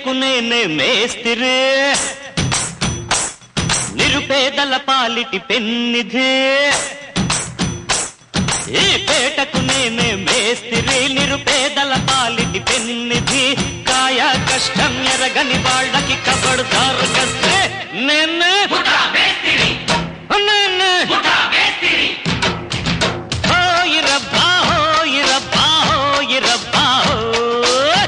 పేటకు నేనే మేస్తిరే నిరుపేదల పాలిటి పెన్నిధే ఈ పేటకు నేనే మేస్తిరి నిరుపేదల పాలిటి పెన్నిధి కాయ కష్టం ఎరగని వాళ్ళకి కబడ్దారు కస్తే నేనే నేనే హోయ్ రబ్బా హోయ్ రబ్బా హోయ్ రబ్బా హోయ్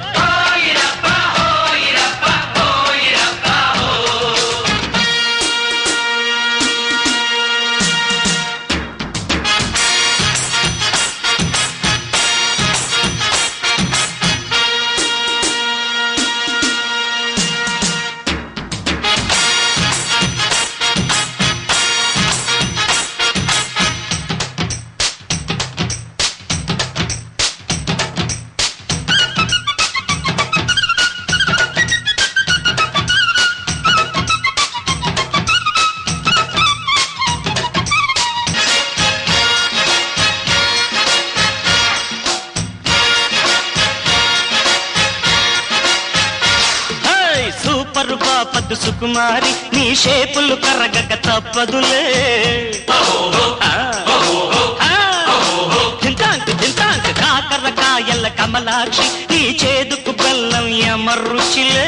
హేయ్ సూపర్ పాపద్దు సుకుమారి నీ షేపులు కరగక తప్పదులే ఆ, ఆ, దింతాంక్ దింతాంక్ కాకర కాయల కమలాక్షి నీ చేదుకు బెల్లం ఎమరుచిలే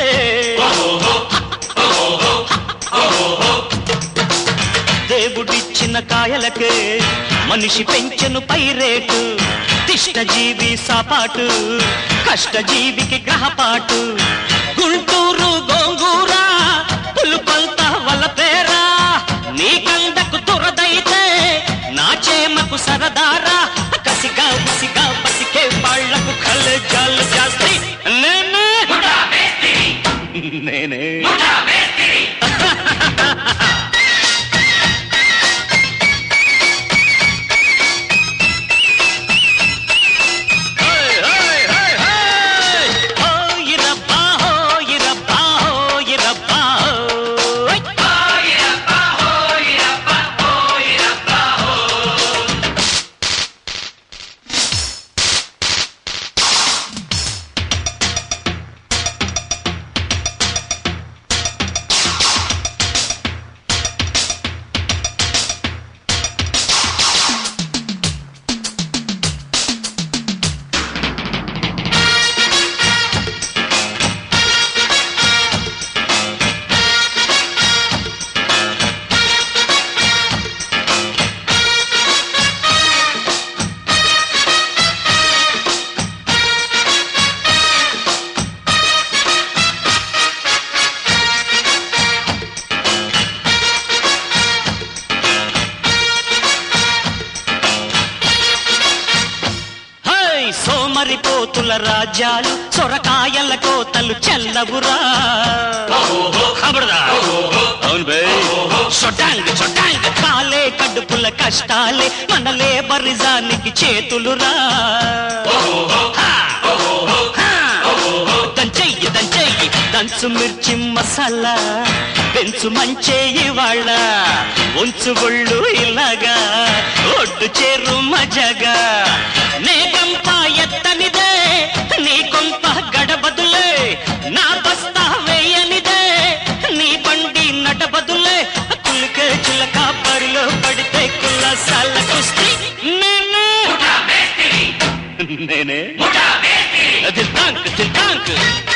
దేవుడిచ్చిన కాయలకే మనిషి పెంచెను పైరేటు తిష్టజీవి సాపాటు కష్టజీవికి గ్రహపాటు గుంటూరు గోంగూర పులుపంత వలపేరా నీ కందకు దురదైతే నా చేమకు సరదారా కసిగా ఉసిగా బతికే వాళ్లకు కలజాలు జాస్తి నేనే నేనే హోయ్ హోయ్ హోయ్ హోయ్ హోయ్ రబ్బా హోయ్ రబ్బా హోయ్ రబ్బా హోయ్ హై సోమరిపోతుల రాజ్యాలు సొరకాయల కోతలు చెల్లవురా ఖబర్దార్. అవును బే చొట్టాంగ్ చొట్టాంగ్ కాలే కడుపుల కష్టాలే మన లేబరిజానికి చేతులురా హా, హా. దంచెయ్యి దంచెయ్యి దంచు మిర్చి మసాలా పెంచు మంచేయి వాళ్ళ ఉంచు ఒళ్ళు ఇలాగా ఒడ్డు చేరు మజగా మేఘంప ఎత్తనిదే నీ కొంప గడబదులే నా బస్తా వేయనిదే నీ బండి నడబదులే కులికే చిలక బరిలో పడితే కుల్లసాల కుస్తీ నేనే నేనే దిల్తాంక్ దిల్తాంక్